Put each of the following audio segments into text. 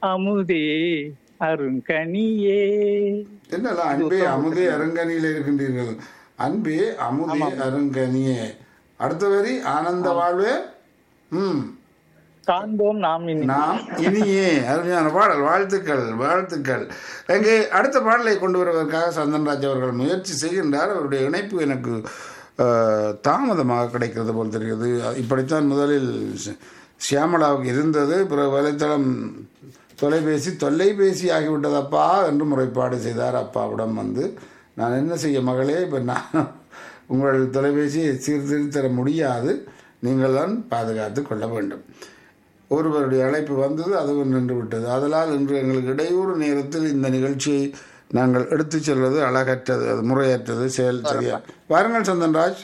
அமுதே அருங்கனியே என்னடா அன்பே அமுதே அருங்கனியில் இருக்கின்றீர்கள் அன்பே அமுதே அருங்கனியே அடுத்த வரி ஆனந்த வாழ்வே ம் காண்போம் நாம் இனி நாம் இனியே அருமையான பாடல் வாழ்த்துக்கள் வாழ்த்துக்கள் எங்கே அடுத்த பாடலை கொண்டு வருவதற்காக சந்தன்ராஜ் அவர்கள் முயற்சி செய்கின்றார் அவருடைய இணைப்பு எனக்கு அஹ், தாமதமாக கிடைக்கிறது போல் தெரிகிறது இப்படித்தான் முதலில் சி- சியாமளாவுக்கு இருந்தது பிறகு வலைத்தளம் தொலைபேசி தொல்லைபேசி ஆகிவிட்டதப்பா என்று முறைப்பாடு செய்தார் அப்பாவிடம் வந்து நான் என்ன செய்ய மகளே இப்போ நான் உங்கள் தொலைபேசியை சீர்திருத்தர முடியாது நீங்கள் தான் பாதுகாத்து கொள்ள வேண்டும் ஒருவருடைய அழைப்பு வந்தது அதுவும் நின்று விட்டது அதனால் இன்று எங்களுக்கு இடையூறு நேரத்தில் இந்த நிகழ்ச்சியை நாங்கள் எடுத்துச் செல்வது அழகற்றது அது முறையற்றது செயல் சரியா வாருங்கள் சந்தன்ராஜ்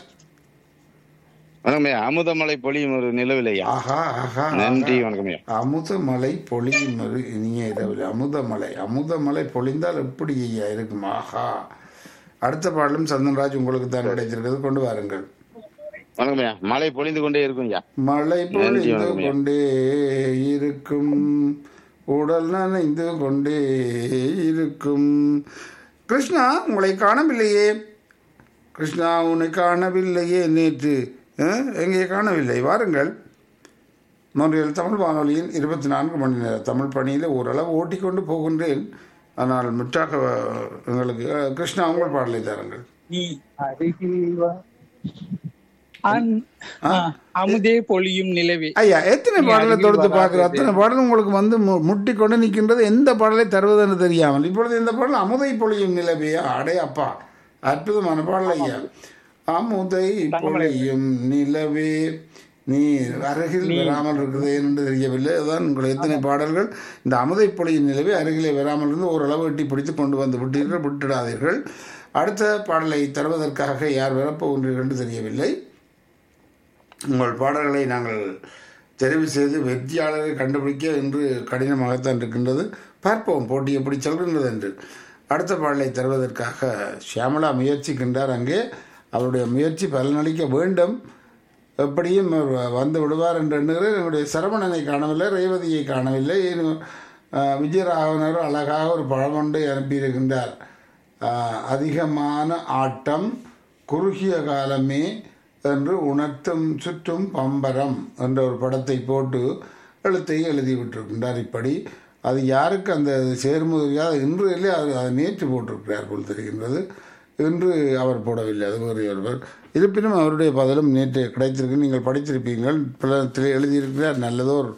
வணக்கம் ஐயா அமுதமலை பொழியும் ஒரு நிலவிலையா ஆஹா ஆஹா நன்றி வணக்கம் ஐயா அமுதமலை பொழியும் ஒரு இனிய இரவில் அமுதமலை அமுதமலை பொழிந்தால் எப்படி ஐயா இருக்கும் ஆஹா அடுத்த பாடலும் சந்தன்ராஜ் உங்களுக்கு தான் கிடைத்திருக்கிறது கொண்டு வாருங்கள் வணக்கம் ஐயா மழை பொழிந்து கொண்டே இருக்கும் ஐயா மழை நன்றி, பொழிந்து வணக்கம் ஐயா. கொண்டே இருக்கும் உடல் நனைந்து கொண்டே இருக்கும் கிருஷ்ணா உங்களை காணவில்லையே கிருஷ்ணா உன்னை காணவில்லையே நேற்று அஹ், எங்கே காணவில்லை வாருங்கள் மொன்றியல் தமிழ் வானொலியின் இருபத்தி நான்கு மணி நேர தமிழ் பணியில் ஓரளவு ஓட்டிக்கொண்டு போகின்றேன் ஆனால் முற்றாக அஹ், எங்களுக்கு அஹ், கிருஷ்ணா உங்கள் பாடலை தாருங்கள் நீ அருகில் வா அன்- ஆ, அமுதே பொழியும் நிலவே ஐயா எத்தனை பாடலை தொடுத்து பார்க்குற அத்தனை பாடல் உங்களுக்கு வந்து மு- முட்டி கொண்டு நிற்கின்றது எந்த பாடலை தருவதுன்னு தெரியாமல் இப்பொழுது இந்த பாடல் அமுதை பொழியும் நிலவியா அடே அப்பா அற்புதமான பாடல் ஐயா அமுதை பொழியும் நிலவே நீ அருகில் வராமல் இருக்குது என்று தெரியவில்லை அதுதான் உங்கள் எத்தனை பாடல்கள் இந்த அமுதை பொழியும் நிலவே அருகிலே வராமல் இருந்து ஓரளவு எட்டி பிடித்து கொண்டு வந்து விட்டீர்கள் விட்டுடாதீர்கள் அடுத்த பாடலை தருவதற்காக யார் வரப்போகின்றீர்கள் என்று தெரியவில்லை உங்கள் பாடல்களை நாங்கள் தெரிவு செய்து வெற்றியாளரை கண்டுபிடிக்க இன்று கடினமாகத்தான் இருக்கின்றது பார்ப்போம் போட்டி எப்படி செல்கின்றது என்று அடுத்த பாடலை தருவதற்காக ஷியாமலா முயற்சிக்கின்றார் அங்கே அவருடைய முயற்சி பலனளிக்க வேண்டும் எப்படியும் அவர் வந்து விடுவார் என்று எண்ணுகிறேன் என்னுடைய சரவணனை காணவில்லை ரேவதியை காணவில்லை இன்னும், ஆஹ், விஜயராகவனர் அழகாக ஒரு பழமொன்றை அனுப்பியிருக்கின்றார் ஆஹ், அதிகமான ஆட்டம் குறுகிய காலமே என்று உணர்த்தும் சுற்றும் பம்பரம் என்ற ஒரு படத்தை போட்டு எழுத்தை எழுதி விட்டிருக்கின்றார் இப்படி அது யாருக்கு அந்த சேர்முறையாக இன்று இல்லை அது அதை நேற்று போட்டிருக்கிறார் போல் தெரிகின்றது இன்று அவர் போடவில்லை அது வேறு ஒருவர் இருப்பினும் அவருடைய பதிலும் நேற்று கிடைத்திருக்கு நீங்கள் படித்திருப்பீங்கள் புலத்தில் எழுதியிருக்கிறார் நல்லதோர்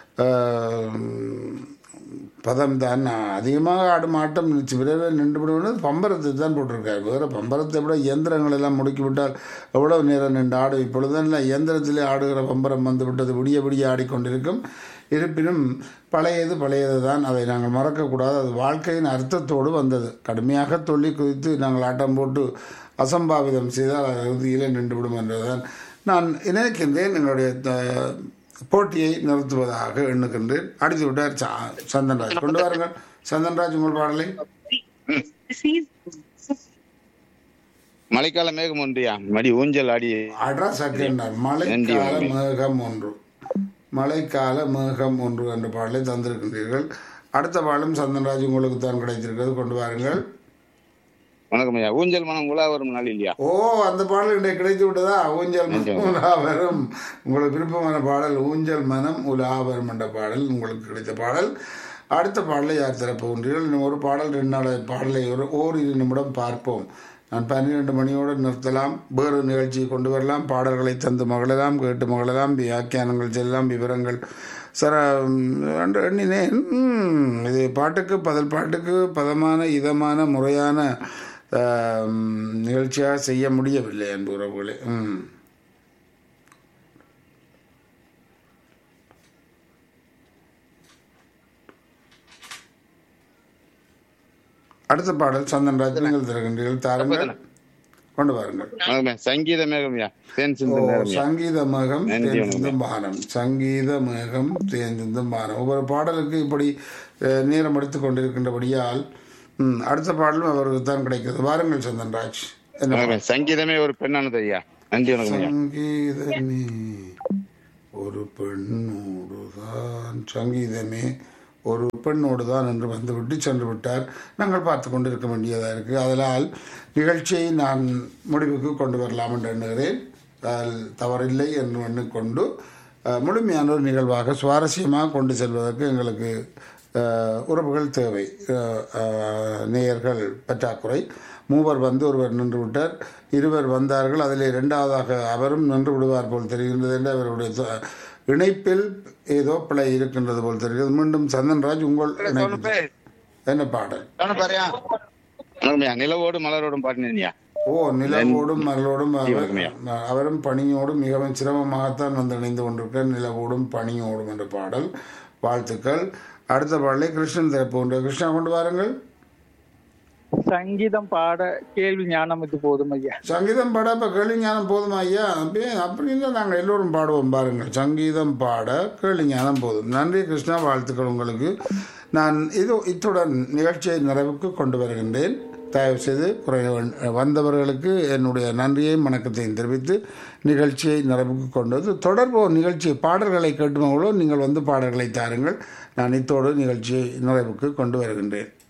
பதம் தான் அதிகமாக ஆடும் ஆட்டம் விரைவில் நின்று விடுவது பம்பரத்தை தான் போட்டிருக்காரு வேறு பம்பரத்தை விட இயந்திரங்கள் எல்லாம் முடுக்கிவிட்டால் எவ்வளவு நேரம் நின்று ஆடும் இப்பொழுதெல்லாம் இயந்திரத்திலே ஆடுகிற பம்பரம் வந்து விட்டது விடிய விடிய ஆடிக்கொண்டிருக்கும் இருப்பினும் பழையது பழையது தான் அதை நாங்கள் மறக்கக்கூடாது அது வாழ்க்கையின் அர்த்தத்தோடு வந்தது கடுமையாக தொல்லி குதித்து நாங்கள் ஆட்டம் போட்டு அசம்பாவிதம் செய்தால் அது இறுதியிலே நின்றுவிடும் என்றுதான் நான் நினைக்கின்றேன் எங்களுடைய த- போட்டியை நிறுத்துவதாக எண்ணுகின்றேன் அடித்து விட்டார் ச- சந்தன்ராஜ் கொண்டு வாருங்கள் சந்தன்ராஜ் உங்கள் பாடலை மழைக்கால மேகம் ஒன்றியா மடி ஊஞ்சல் ஆடி அட்ரா சக்கெண்டார் மழைக்கால மேகம் ஒன்று மழைக்கால மேகம் ஒன்று என்ற பாடலை தந்திருக்கின்றீர்கள் அடுத்த பாடலும் சந்தன்ராஜ் உங்களுக்கு தான் கிடைத்திருக்கிறது கொண்டு வாருங்கள் வணக்கம் ஐயா ஊஞ்சல் மனம் உலா வரும் நாள் இல்லையா ஓ அந்த பாடல் இன்றைக்கு கிடைத்து விட்டதா ஊஞ்சல் மனம் உலா வரும் உங்களுக்கு விருப்பமான பாடல் ஊஞ்சல் மனம் உலா வரும் என்ற பாடல் உங்களுக்கு கிடைத்த பாடல் அடுத்த பாடலை யார் தரப்போகின்றீர்கள் இன்னும் ஒரு பாடல் ரெண்டு நாள் பாடலை ஒரு ஓரிரு நிமிடம் பார்ப்போம் நான் பன்னிரெண்டு மணியோடு நிறுத்தலாம் வேறு நிகழ்ச்சியை கொண்டு வரலாம் பாடல்களை தந்து மகளெல்லாம் கேட்டு மகளெல்லாம் வியாக்கியானங்கள் செல்லலாம் விவரங்கள் சார் என்று எண்ணினேன் ம், இது பாட்டுக்கு பதில் பாட்டுக்கு பதமான இதமான முறையான ஆம், நிகழ்ச்சியாக செய்ய முடியவில்லை அன்பு உறவுகளே ம் அடுத்த பாடல் சந்தன்ராஜ் நீங்கள் தருகின்றீர்கள் தாருங்கள் கொண்டு வாருங்கள் வணக்கம் ஐயா சங்கீத மேகம் ஐயா தேன் ஓ, சிந்து நேரம் ஐயா சங்கீத மேகம் நன்றி, தேன் சிந்தும் பானம் சங்கீத மேகம் தேன் சிந்தும் பானம் ஒவ்வொரு பாடலுக்கு இப்படி அஹ், நேரம் எடுத்துக் கொண்டிருக்கின்றபடியால் ம், அடுத்த பாடலும் அவருக்கு தான் கிடைக்கிறது வாருங்கள் சந்தன்ராஜ் என்ன வணக்கம் ஐயா. சங்கீதமே ஒரு பெண்ணானது ஐயா நன்றி வணக்கம் ஐயா சங்கீதமே ஒரு பெண்ணோடுதான் சங்கீதமே ஒரு பெண்ணோடு தான் என்று வந்து விட்டு சென்று விட்டார் நாங்கள் பார்த்து கொண்டு இருக்க வேண்டியதாக இருக்குது அதனால் நிகழ்ச்சியை நான் முடிவுக்கு கொண்டு வரலாம் என்று எண்ணுகிறேன் அதில் தவறில்லை என்று எண்ணிக்கொண்டு அஹ், முழுமையான ஒரு நிகழ்வாக சுவாரஸ்யமாக கொண்டு செல்வதற்கு எங்களுக்கு அஹ், உறவுகள் தேவை அஹ், அஹ், நேயர்கள் பற்றாக்குறை மூவர் வந்து ஒருவர் நின்று விட்டார் இருவர் வந்தார்கள் அதில் இரண்டாவதாக அவரும் நின்று விடுவார் போல் தெரிகின்றது என்று அவருடைய சொ- இணைப்பில் ஏதோ பிழை இருக்கின்றது போல் தெரிகிறது மீண்டும் சந்தன்ராஜ் உங்கள் இணைப்பு என்ன பாடல் வணக்கம்யா நிலவோடு மலரோடும் பாடினியா ஓ நிலவோடும் மகளோடும் அவர்- வணக்கம்யா. அவரும் பணியோடும் மிகவும் சிரமமாகத்தான் வந்து இணைந்து கொண்டிருக்கிறார் நிலவோடும் பணியோடும் என்ற பாடல் வாழ்த்துக்கள் அடுத்த பாடலை கிருஷ்ணன் திறப்பு கொண்டு கிருஷ்ணா கொண்டு வாருங்கள் சங்கீதம் பாட கேள்வி ஞானம் இது போதும் ஐயா சங்கீதம் பாட இப்போ கேள்வி ஞானம் போதுமா ஐயா அப்படியே அப்படின்னு நாங்கள் எல்லோரும் பாடுவோம் பாருங்கள் சங்கீதம் பாட கேள்வி ஞானம் போதும் நன்றி கிருஷ்ணா வாழ்த்துக்கள் உங்களுக்கு நான் இது இத்துடன் நிகழ்ச்சியை நிறைவுக்கு கொண்டு வருகின்றேன் தயவு செய்து குறை வந்தவர்களுக்கு என்னுடைய நன்றியையும் வணக்கத்தையும் தெரிவித்து நிகழ்ச்சியை நிறைவுக்கு கொண்டு வந்து தொடர்போம் நிகழ்ச்சி பாடல்களை கேட்டுமங்களோ நீங்கள் வந்து பாடல்களை தாருங்கள் நான் இத்தோடு நிகழ்ச்சியை நிறைவுக்கு கொண்டு வருகின்றேன்